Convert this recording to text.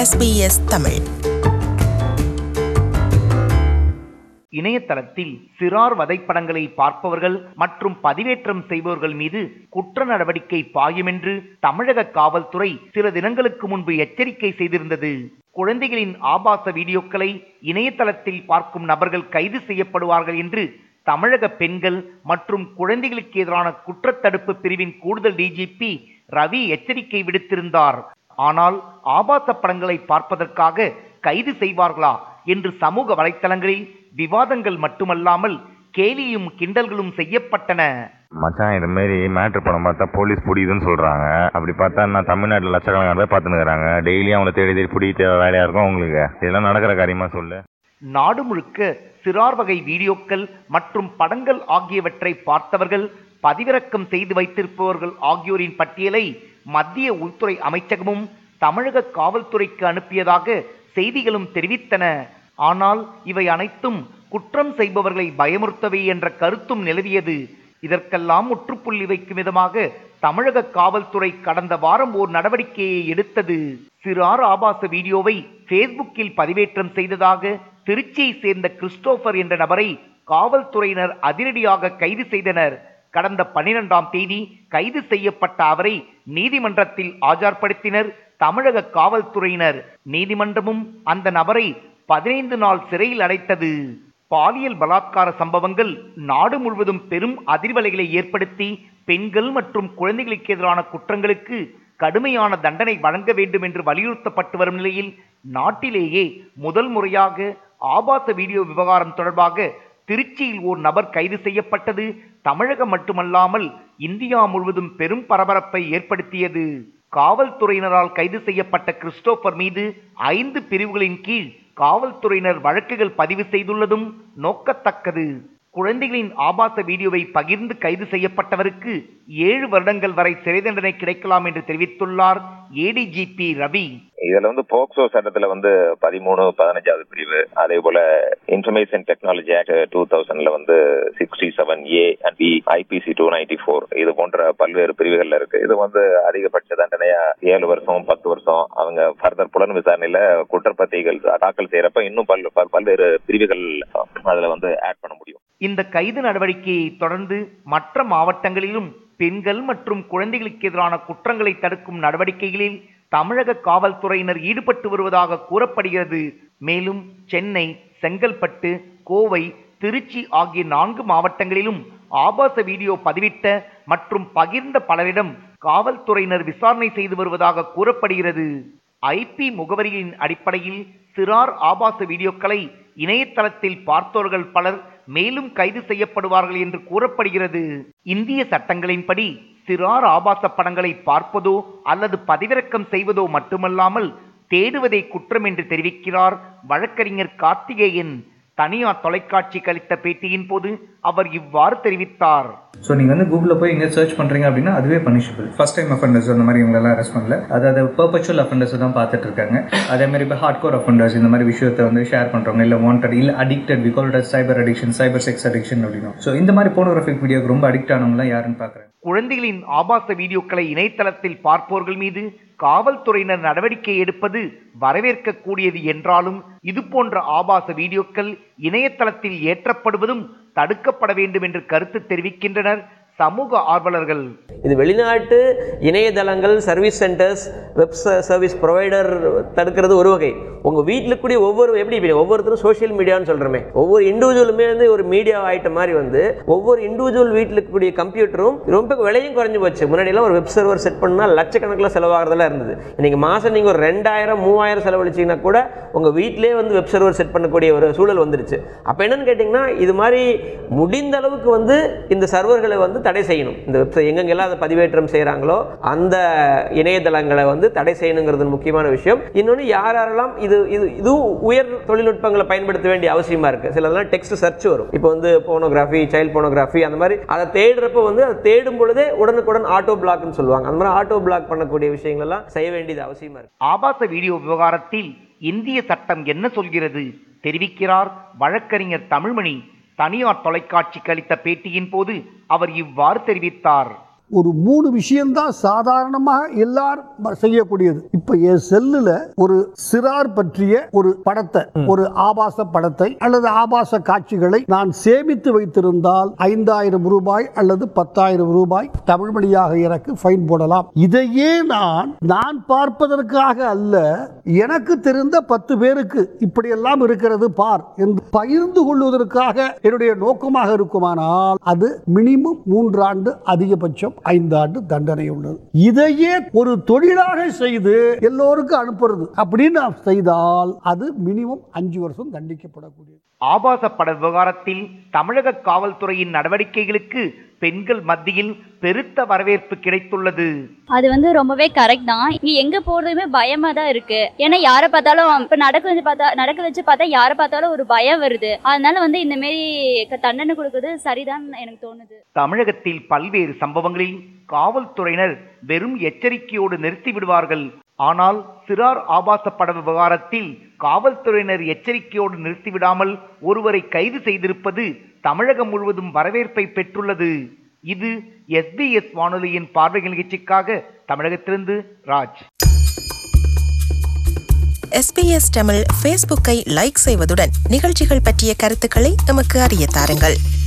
SBS Tamil இணையதளத்தில் சிறார் வதைப்படங்களை பார்ப்பவர்கள் மற்றும் பதிவேற்றம் செய்பவர்கள் மீது குற்ற நடவடிக்கை பாயும் என்று தமிழக காவல்துறை சில தினங்களுக்கு முன்பு எச்சரிக்கை செய்திருந்தது குழந்தைகளின் ஆபாச வீடியோக்களை இணையதளத்தில் பார்க்கும் நபர்கள் கைது செய்யப்படுவார்கள் என்று தமிழக பெண்கள் மற்றும் குழந்தைகளுக்கு எதிரான குற்றத்தடுப்பு பிரிவின் கூடுதல் டிஜிபி ரவி எச்சரிக்கை விடுத்திருந்தார் ஆனால் ஆபாச படங்களை பார்ப்பதற்காக கைது செய்வார்களா என்று சமூக வலைத்தளங்களில் விவாதங்கள் மட்டுமல்லாமல் கேலியும் கிண்டல்களும் செய்யப்பட்டன மச்சான் இது மாரி மேட்ரு படம் பார்த்தா போலீஸ் பிடிக்குதுன்னு சொல்றாங்க அப்படி பார்த்தா நான் தமிழ்நாட்டில் லட்சக்கணக்கான பேர் பார்த்துன்னு இருக்கிறாங்க டெய்லியும் அவங்கள தேடி தேடி பிடிக்க வேலையா இருக்கும் உங்களுக்கு இதெல்லாம் நடக்கிற காரியமா சொல்லு நாடு முழுக்க சிறார் வகை வீடியோக்கள் மற்றும் படங்கள் ஆகியவற்றை பார்த்தவர்கள் பதிவிறக்கம் செய்து வைத்திருப்பவர்கள் ஆகியோரின் பட்டியலை மத்திய உள்துறை அமைச்சகமும் தமிழக காவல்துறைக்கு அனுப்பியதாக செய்திகளும் தெரிவித்தன ஆனால் இவை அனைத்தும் குற்றம் செய்பவர்களை பயமுறுத்தவே என்ற கருத்தும் நிலவியது இதற்கெல்லாம் முற்றுப்புள்ளி வைக்கும் விதமாக தமிழக காவல்துறை கடந்த வாரம் ஓர் நடவடிக்கையை எடுத்தது சிறார் ஆபாச வீடியோவை பேஸ்புக்கில் பதிவேற்றம் செய்ததாக திருச்சியை சேர்ந்த கிறிஸ்டோபர் என்ற நபரை காவல்துறையினர் அதிரடியாக கைது செய்தனர் கடந்த பன்னிரெண்டாம் தேதி கைது செய்யப்பட்ட அவரை நீதிமன்றத்தில் ஆஜர்படுத்தினர் தமிழக காவல்துறையினர் நீதிமன்றமும் அந்த நபரை பதினைந்து நாள் சிறையில் அடைத்தது பாலியல் பலாத்கார சம்பவங்கள் நாடு முழுவதும் பெரும் அதிர்வலைகளை ஏற்படுத்தி பெண்கள் மற்றும் குழந்தைகளுக்கு எதிரான குற்றங்களுக்கு கடுமையான தண்டனை வழங்க வேண்டும் என்று வலியுறுத்தப்பட்டு வரும் நிலையில் நாட்டிலேயே முதல் முறையாக ஆபாச வீடியோ விவகாரம் தொடர்பாக திருச்சியில் ஓர் நபர் கைது செய்யப்பட்டது தமிழகம் மட்டுமல்லாமல் இந்தியா முழுவதும் பெரும் பரபரப்பை ஏற்படுத்தியது காவல்துறையினரால் கைது செய்யப்பட்ட கிறிஸ்டோபர் மீது ஐந்து பிரிவுகளின் கீழ் காவல்துறையினர் வழக்குகள் பதிவு செய்துள்ளதும் நோக்கத்தக்கது குழந்தைகளின் ஆபாச வீடியோவை பகிர்ந்து கைது செய்யப்பட்டவருக்கு ஏழு வருடங்கள் வரை சிறை தண்டனை கிடைக்கலாம் என்று தெரிவித்துள்ளார் ஏடிஜிபி ரவி இதுல வந்து போக்சோ சட்டத்துல வந்து பதிமூணு பதினஞ்சாவது பிரிவு அதே போல இன்ஃபர்மேஷன் டெக்னாலஜி ஆக்ட் டூ தௌசண்ட்ல வந்து sixty seven A and B IPC two ninety four இது போன்ற பல்வேறு பிரிவுகள்ல இருக்கு இது வந்து அதிகபட்ச தண்டனையா ஏழு வருஷம் பத்து வருஷம் அவங்க ஃபர்தர் புலன் விசாரணையில குற்றப்பத்திரிகள் தாக்கல் செய்யறப்ப இன்னும் பல் பல்- பல்வேறு பிரிவுகள் அதுல வந்து ஆட் பண்ண முடியும் இந்த கைது நடவடிக்கையை தொடர்ந்து மற்ற மாவட்டங்களிலும் பெண்கள் மற்றும் குழந்தைகளுக்கு எதிரான குற்றங்களை தடுக்கும் நடவடிக்கைகளில் தமிழக காவல்துறையினர் ஈடுபட்டு வருவதாக கூறப்படுகிறது மேலும் சென்னை செங்கல்பட்டு கோவை திருச்சி ஆகிய நான்கு மாவட்டங்களிலும் ஆபாச வீடியோ பதிவிட்ட மற்றும் பகிர்ந்த பலரிடம் காவல்துறையினர் விசாரணை செய்து வருவதாக கூறப்படுகிறது ஐபி முகவரியின் அடிப்படையில் சிறார் ஆபாச வீடியோக்களை இணையதளத்தில் பார்த்தோர்கள் பலர் மேலும் கைது செய்யப்படுவார்கள் என்று கூறப்படுகிறது இந்திய சட்டங்களின்படி சிறார் ஆபாச படங்களை பார்ப்பதோ அல்லது பதிவிறக்கம் செய்வதோ மட்டுமல்லாமல் தேடுவதே குற்றம் என்று தெரிவிக்கிறார் வழக்கறிஞர் கார்த்திகேயன் தனியார் தொலைக்காட்சிக்கு அளித்த பேட்டியின் போது அவர் இவ்வாறு தெரிவித்தார் ஸோ நீங்கள் வந்து கூகுளில் போய் எங்கே சர்ச் பண்ணுறீங்க அப்படின்னா அதுவே பனிஷபிள் ஃபர்ஸ்ட் டைம் அஃபண்டர்ஸ் அந்த மாதிரி இவங்களெல்லாம் அரெஸ்ட் பண்ணல அதாவது பர்பச்சுவல் அஃபண்டர்ஸ் தான் பார்த்துட்டு இருக்காங்க அதே மாதிரி இப்போ ஹார்ட் கோர் அஃபண்டர்ஸ் இந்த மாதிரி விஷயத்தை வந்து ஷேர் பண்ணுறவங்க இல்லை வாண்டட் இல்லை addicted we call cyber addiction cyber sex addiction அப்படின்னா ஸோ இந்த மாதிரி போனோகிராஃபிக் வீடியோக்கு ரொம்ப அடிக்ட் ஆனவங்களாம் யாருன்னு பார்க்குறேன் குழந்தைகளின் ஆபாச வீடியோக்களை இணையதளத்தில் பார்ப்போர்கள் மீது காவல்துறையினர் நடவடிக்கை எடுப்பது வரவேற்கக்கூடியது என்றாலும் இதுபோன்ற ஆபாச வீடியோக்கள் இணையதளத்தில் ஏற்றப்படுவதும் தடுக்கப்பட வேண்டும் என்று கருத்து தெரிவிக்கின்றனர் சமூக ஆர்வலர்கள் இது வெளிநாட்டு இணையதளங்கள் service centres web service provider தடுக்கிறது ஒரு வகை உங்கள் வீட்டில் கூடிய ஒவ்வொரு எப்படி இப்படி ஒவ்வொருத்தரும் சோஷியல் மீடியான்னு சொல்கிறோமே ஒவ்வொரு இண்டிவிஜுவலுமே வந்து ஒரு மீடியா ஆயிட்ட மாதிரி வந்து ஒவ்வொரு இண்டிவிஜுவல் வீட்டில் இருக்கக்கூடிய கம்ப்யூட்டரும் ரொம்ப விலையும் குறைஞ்சு போச்சு முன்னாடியெல்லாம் ஒரு வெப் சர்வர் செட் பண்ணால் லட்சக்கணக்கில் செலவாகிறதெல்லாம் இருந்தது இன்றைக்கி மாதம் நீங்கள் ஒரு ரெண்டாயிரம் மூவாயிரம் செலவழிச்சிங்கன்னா கூட உங்கள் வீட்டிலே வந்து வெப் சர்வர் செட் பண்ணக்கூடிய ஒரு சூழல் வந்துருச்சு அப்போ என்னன்னு கேட்டிங்கன்னா இது மாதிரி முடிந்த அளவுக்கு வந்து இந்த சர்வர்களை வந்து தடை செய்யணும் இந்த வெப்சைட் எங்கெங்கெல்லாம் அதை பதிவேற்றம் செய்கிறாங்களோ அந்த இணையதளங்களை வந்து தடை செய்யணுங்கிறது முக்கியமான விஷயம் இன்னொன்று யார் யாரெல்லாம் இது இது இதுவும் உயர் தொழில்நுட்பங்களை பயன்படுத்த வேண்டிய அவசியமா இருக்குது சிலதெல்லாம் டெக்ஸ்ட் சர்ச் வரும் இப்போ வந்து போனோகிராஃபி சைல்ட் போனோகிராஃபி அந்த மாதிரி அதை தேடுறப்ப வந்து அதை தேடும் பொழுதே உடனுக்குடன் ஆட்டோ பிளாக்னு சொல்லுவாங்க அந்த மாதிரி ஆட்டோ பிளாக் பண்ணக்கூடிய விஷயங்கள் எல்லாம் செய்ய வேண்டியது அவசியமா இருக்கு ஆபாச வீடியோ விவகாரத்தில் இந்திய சட்டம் என்ன சொல்கிறது தெரிவிக்கிறார் வழக்கறிஞர் தமிழ்மணி தனியார் தொலைக்காட்சிக்கு அளித்த பேட்டியின் போது அவர் இவ்வாறு தெரிவித்தார் ஒரு மூணு விஷயம்தான் சாதாரணமாக எல்லாரும் செய்யக்கூடியது இப்ப என் செல்லுல ஒரு சிறார் பற்றிய ஒரு படத்தை ஒரு ஆபாச படத்தை அல்லது ஆபாச காட்சிகளை நான் சேமித்து வைத்திருந்தால் ஐந்தாயிரம் ரூபாய் அல்லது பத்தாயிரம் ரூபாய் தமிழ் வழியாக எனக்கு ஃபைன் போடலாம் இதையே நான் நான் பார்ப்பதற்காக அல்ல எனக்கு தெரிந்த பத்து பேருக்கு இப்படியெல்லாம் இருக்கிறது பார் என்று பகிர்ந்து கொள்வதற்காக என்னுடைய நோக்கமாக இருக்குமானால் அது மினிமம் மூன்றாண்டு அதிகபட்சம் ஐந்தாண்டு தண்டனை உள்ளது இதையே ஒரு தொழிலாக செய்து எல்லோருக்கும் அனுப்புறது அப்படின்னு நாம் செய்தால் அது மினிமம் அஞ்சு வருஷம் தண்டிக்கப்படக்கூடியது ஆபாச பட விவகாரத்தில் தமிழக காவல்துறையின் நடவடிக்கைகளுக்கு பெண்கள் மத்தியில் பெருத்த வரவேற்பு கிடைத்துள்ளது அது வந்து ரொம்பவே கரெக்ட் தான் இங்க எங்க போறதுமே பயமா தான் இருக்கு ஏன்னா யாரை பார்த்தாலும் இப்ப நடக்க வச்சு பார்த்தா நடக்க வச்சு பார்த்தா யாரை பார்த்தாலும் ஒரு பயம் வருது அதனால வந்து இந்த மாரி க- தண்டனை கொடுக்கறது சரிதான் எனக்கு தோணுது தமிழகத்தில் பல்வேறு சம்பவங்களில் காவல்துறையினர் வெறும் எச்சரிக்கையோடு நிறுத்தி விடுவார்கள் ஆனால் சிறார் ஆபாச பட விவகாரத்தில் காவல்துறையினர் எச்சரிக்கையோடு நிறுத்திவிடாமல் ஒருவரை கைது செய்திருப்பது தமிழகம் முழுவதும் வரவேற்பை பெற்றுள்ளது இது எஸ்பிஎஸ் வானொலியின் பார்வை நிகழ்ச்சிக்காக தமிழகத்திலிருந்து ராஜ் எஸ்பிஎஸ் தமிழ் ஃபேஸ்புக்கை லைக் செய்வதுடன் நிகழ்ச்சிகள் பற்றிய கருத்துக்களை எமக்கு அறிய தாருங்கள்